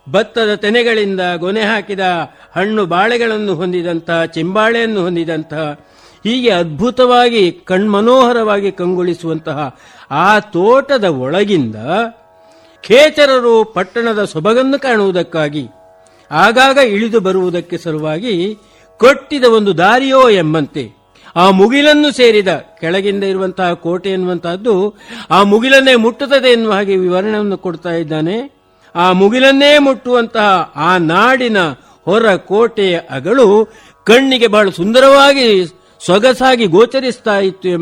ಭತ್ತದ ತೆನೆಗಳಿಂದ ಗೊನೆ ಹಾಕಿದ ಹಣ್ಣು ಬಾಳೆಗಳನ್ನು ಹೊಂದಿದಂತಹ ಚಿಂಬಾಳೆಯನ್ನು ಹೊಂದಿದಂತಹ ಹೀಗೆ ಅದ್ಭುತವಾಗಿ ಕಣ್ಮನೋಹರವಾಗಿ ಕಂಗೊಳಿಸುವಂತಹ ಆ ತೋಟದ ಒಳಗಿಂದ ಖೇಚರರು ಪಟ್ಟಣದ ಸೊಬಗನ್ನು ಕಾಣುವುದಕ್ಕಾಗಿ ಆಗಾಗ ಇಳಿದು ಬರುವುದಕ್ಕೆ ಸಲುವಾಗಿ ಕೊಟ್ಟಿದ ಒಂದು ದಾರಿಯೋ ಎಂಬಂತೆ ಆ ಮುಗಿಲನ್ನು ಸೇರಿದ ಕೆಳಗಿಂದ ಇರುವಂತಹ ಕೋಟೆ ಎನ್ನುವಂತಹದ್ದು ಆ ಮುಗಿಲನ್ನೇ ಮುಟ್ಟುತ್ತದೆ ಎನ್ನುವ ಹಾಗೆ ವಿವರಣೆಯನ್ನು ಕೊಡ್ತಾ ಇದ್ದಾನೆ ಆ ಮುಗಿಲನ್ನೇ ಮುಟ್ಟುವಂತಹ ಆ ನಾಡಿನ ಹೊರ ಕೋಟೆಯ ಅಗಳು ಕಣ್ಣಿಗೆ ಬಹಳ ಸುಂದರವಾಗಿ ಸೊಗಸಾಗಿ ಗೋಚರಿಸ್ತಾ ಇತ್ತು